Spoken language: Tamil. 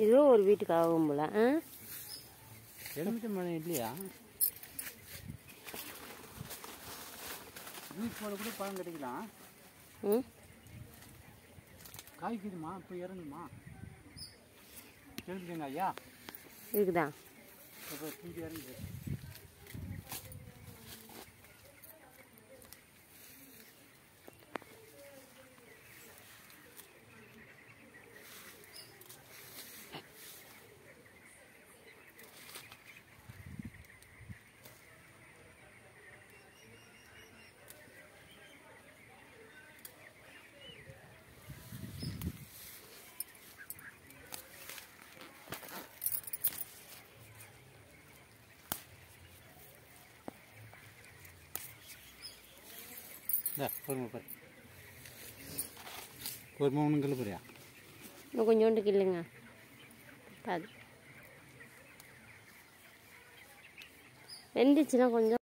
ஏதோ ஒரு வீட்டுக்கு ஆகும் போல ஆ எலுமிச்சம் பழம் இல்லையா வீட்டு போல கூட பழம் கிடைக்கலாம் ம் காய்க்குதுமா இப்போ இறங்குமா எழுதுங்க ஐயா இருக்குதா இப்போ தூக்கி இறங்குது இந்த பொறுமை பாரு பொறுமை ஒன்றும் கல்ல போறியா இன்னும் கொஞ்சோண்டு கில்லுங்க அது வெந்துச்சுன்னா கொஞ்சம்